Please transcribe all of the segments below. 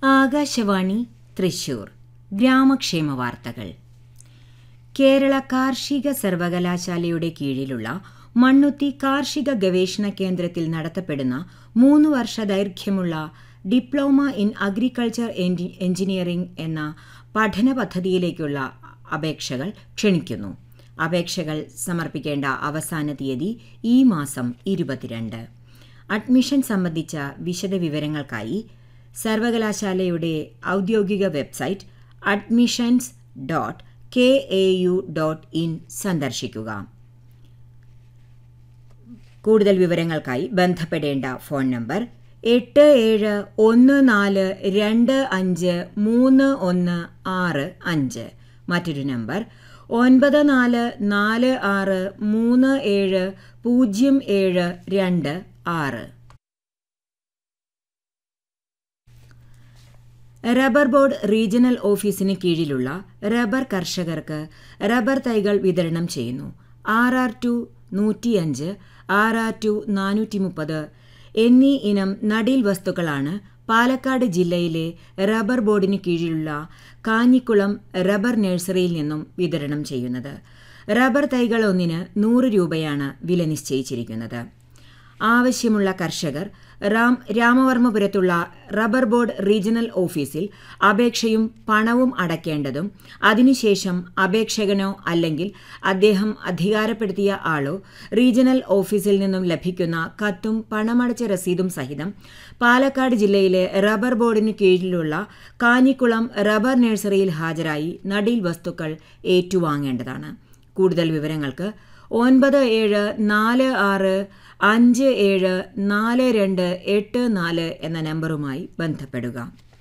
ആകാശവാണി തൃശൂർ ഗ്രാമക്ഷേമ വാർത്തകൾ കേരള കാർഷിക സർവകലാശാലയുടെ കീഴിലുള്ള മണ്ണുത്തി കാർഷിക ഗവേഷണ കേന്ദ്രത്തിൽ നടത്തപ്പെടുന്ന മൂന്ന് വർഷ ദൈർഘ്യമുള്ള ഡിപ്ലോമ ഇൻ അഗ്രികൾച്ചർ എഞ്ചിനീയറിംഗ് എന്ന പഠന പദ്ധതിയിലേക്കുള്ള അപേക്ഷകൾ ക്ഷണിക്കുന്നു അപേക്ഷകൾ സമർപ്പിക്കേണ്ട അവസാന തീയതി ഈ മാസം ഇരുപത്തിരണ്ട് അഡ്മിഷൻ സംബന്ധിച്ച വിശദവിവരങ്ങൾക്കായി സർവകലാശാലയുടെ ഔദ്യോഗിക website admissions dot K A U dot in സന്ദർശിക്കുക കൂടുതൽ വിവരങ്ങൾക്കായി ബന്ധപ്പെടേണ്ട ഫോൺ നമ്പർ എട്ട് ഏഴ് ഒന്ന് നാല് രണ്ട് അഞ്ച് മൂന്ന് ഒന്ന് ആറ് അഞ്ച് മറ്റൊരു നമ്പർ ഒൻപത് നാല് നാല് ആറ് മൂന്ന് ഏഴ് പൂജ്യം ഏഴ് രണ്ട് ആറ് റബ്ബർ ബോർഡ് റീജിയണൽ ഓഫീസിന് കീഴിലുള്ള റബ്ബർ കർഷകർക്ക് റബ്ബർ തൈകൾ വിതരണം ചെയ്യുന്നു ആർ ആർ ടു നൂറ്റിയഞ്ച് ആർ ആർ ടു നാനൂറ്റി മുപ്പത് എന്നീ ഇനം നടീൽ വസ്തുക്കളാണ് പാലക്കാട് ജില്ലയിലെ റബ്ബർ ബോർഡിന് കീഴിലുള്ള കാഞ്ഞിക്കുളം റബ്ബർ നഴ്സറിയിൽ നിന്നും വിതരണം ചെയ്യുന്നത് റബ്ബർ തൈകൾ ഒന്നിന് നൂറ് രൂപയാണ് വില നിശ്ചയിച്ചിരിക്കുന്നത് ആവശ്യമുള്ള കർഷകർ റാം രാമവർമ്മപുരത്തുള്ള റബ്ബർ ബോർഡ് റീജിയണൽ ഓഫീസിൽ അപേക്ഷയും പണവും അടയ്ക്കേണ്ടതും അതിനുശേഷം അപേക്ഷകനോ അല്ലെങ്കിൽ അദ്ദേഹം അധികാരപ്പെടുത്തിയ ആളോ റീജിയണൽ ഓഫീസിൽ നിന്നും ലഭിക്കുന്ന കത്തും പണമടച്ച രസീതും സഹിതം പാലക്കാട് ജില്ലയിലെ റബ്ബർ ബോർഡിന് കീഴിലുള്ള കാഞ്ഞിക്കുളം റബ്ബർ നഴ്സറിയിൽ ഹാജരായി നടീൽ വസ്തുക്കൾ ഏറ്റുവാങ്ങേണ്ടതാണ് കൂടുതൽ വിവരങ്ങൾക്ക് ഒൻപത് ഏഴ് നാല് ആറ് അഞ്ച് ഏഴ് നാല് രണ്ട് എട്ട് നാല് എന്ന നമ്പറുമായി ബന്ധപ്പെടുക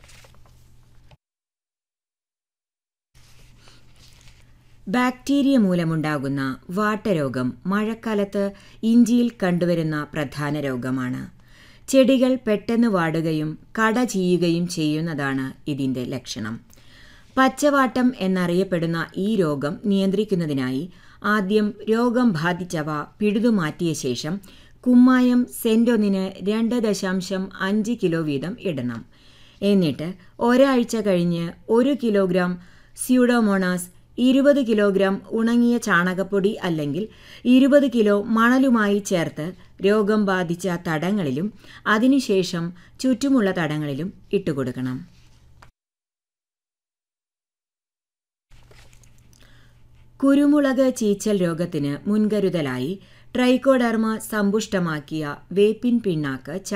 ബാക്ടീരിയ മൂലമുണ്ടാകുന്ന വാട്ടരോഗം മഴക്കാലത്ത് ഇഞ്ചിയിൽ കണ്ടുവരുന്ന പ്രധാന രോഗമാണ് ചെടികൾ പെട്ടെന്ന് വാടുകയും കട ചെയ്യുകയും ചെയ്യുന്നതാണ് ഇതിന്റെ ലക്ഷണം പച്ചവാട്ടം എന്നറിയപ്പെടുന്ന ഈ രോഗം നിയന്ത്രിക്കുന്നതിനായി ആദ്യം രോഗം ബാധിച്ചവ പിഴുതുമാറ്റിയ ശേഷം കുമ്മായം സെന്റൊന്നിന് രണ്ട് ദശാംശം അഞ്ച് കിലോ വീതം ഇടണം എന്നിട്ട് ഒരാഴ്ച കഴിഞ്ഞ് ഒരു കിലോഗ്രാം സ്യൂഡോമോണാസ് ഇരുപത് കിലോഗ്രാം ഉണങ്ങിയ ചാണകപ്പൊടി അല്ലെങ്കിൽ ഇരുപത് കിലോ മണലുമായി ചേർത്ത് രോഗം ബാധിച്ച തടങ്ങളിലും അതിനുശേഷം ചുറ്റുമുള്ള തടങ്ങളിലും ഇട്ടുകൊടുക്കണം കുരുമുളക് ചീച്ചൽ രോഗത്തിന് മുൻകരുതലായി ട്രൈക്കോഡർമ സമ്പുഷ്ടമാക്കിയ വേപ്പിൻ പിണ്ണാക്ക്